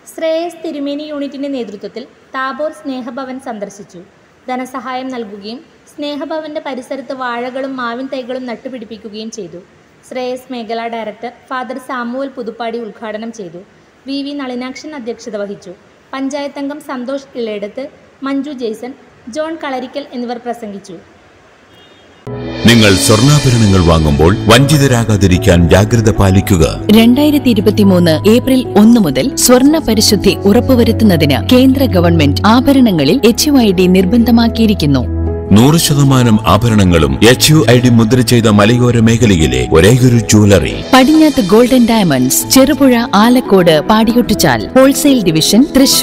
ശ്രേയസ് തിരുമേനി യൂണിറ്റിന്റെ നേതൃത്വത്തിൽ താബോർ സ്നേഹഭവൻ സന്ദർശിച്ചു ധനസഹായം നൽകുകയും സ്നേഹഭവന്റെ പരിസരത്ത് വാഴകളും മാവിൻ തൈകളും നട്ടുപിടിപ്പിക്കുകയും ചെയ്തു ശ്രേയസ് മേഖലാ ഡയറക്ടർ ഫാദർ സാമുവൽ പുതുപ്പാടി ഉദ്ഘാടനം ചെയ്തു വി വി നളിനാക്ഷൻ അധ്യക്ഷത വഹിച്ചു പഞ്ചായത്ത് അംഗം സന്തോഷ് ഇളയെടുത്ത് മഞ്ജു ജെയ്സൺ ജോൺ കളരിക്കൽ എന്നിവർ പ്രസംഗിച്ചു നിങ്ങൾ സ്വർണ്ണാഭരണങ്ങൾ വാങ്ങുമ്പോൾ വഞ്ചിതരാകാതിരിക്കാൻ ജാഗ്രത പാലിക്കുക രണ്ടായിരത്തി ഇരുപത്തിമൂന്ന് ഏപ്രിൽ ഒന്ന് മുതൽ സ്വർണ്ണ പരിശുദ്ധി ഉറപ്പുവരുത്തുന്നതിന് കേന്ദ്ര ഗവൺമെന്റ് ആഭരണങ്ങളിൽ എച്ച് ഐ ഡി നിർബന്ധമാക്കിയിരിക്കുന്നു നൂറ് ശതമാനം ആഭരണങ്ങളും എച്ച് യു ഐ ഡി മുദ്ര ചെയ്ത മലയോര മേഖലയിലെ ഒരേയൊരു jewellery Padinjath golden diamonds Cherupuzha Alakode പാടിയൊട്ടിച്ചാൽ ഹോൾസെയിൽ ഡിവിഷൻ തൃശൂർ